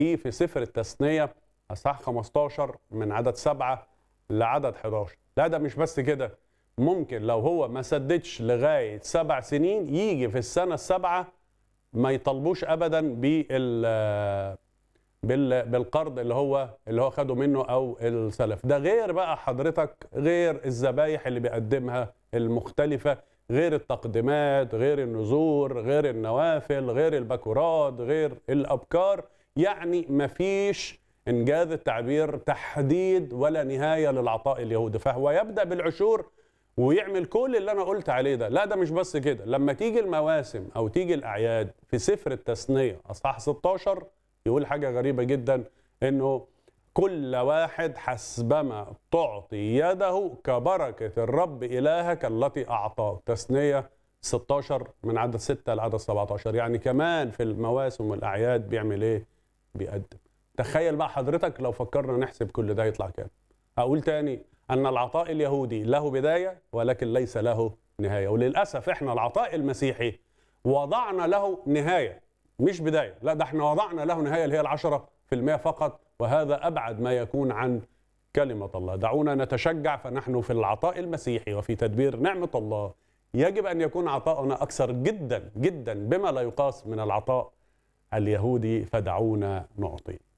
في في سفر التثنيه اصحاح 15 من عدد سبعه لعدد 11 لا ده مش بس كده ممكن لو هو ما سددش لغايه سبع سنين يجي في السنه السابعه ما يطالبوش ابدا بال بال بالقرض اللي هو اللي هو خده منه او السلف ده غير بقى حضرتك غير الذبايح اللي بيقدمها المختلفه غير التقديمات غير النذور غير النوافل غير البكورات غير الابكار يعني مفيش انجاز التعبير تحديد ولا نهايه للعطاء اليهودي فهو يبدا بالعشور ويعمل كل اللي انا قلت عليه ده لا ده مش بس كده لما تيجي المواسم او تيجي الاعياد في سفر التثنيه اصحاح 16 يقول حاجه غريبه جدا انه كل واحد حسبما تعطي يده كبركه الرب الهك التي اعطاك تثنيه 16 من عدد 6 لعدد 17 يعني كمان في المواسم والاعياد بيعمل ايه بيقدم تخيل بقى حضرتك لو فكرنا نحسب كل ده يطلع كام اقول تاني ان العطاء اليهودي له بدايه ولكن ليس له نهايه وللاسف احنا العطاء المسيحي وضعنا له نهايه مش بدايه لا ده احنا وضعنا له نهايه اللي هي العشرة في المئة فقط وهذا ابعد ما يكون عن كلمه الله دعونا نتشجع فنحن في العطاء المسيحي وفي تدبير نعمه الله يجب ان يكون عطاؤنا اكثر جدا جدا بما لا يقاس من العطاء اليهودي فدعونا نعطي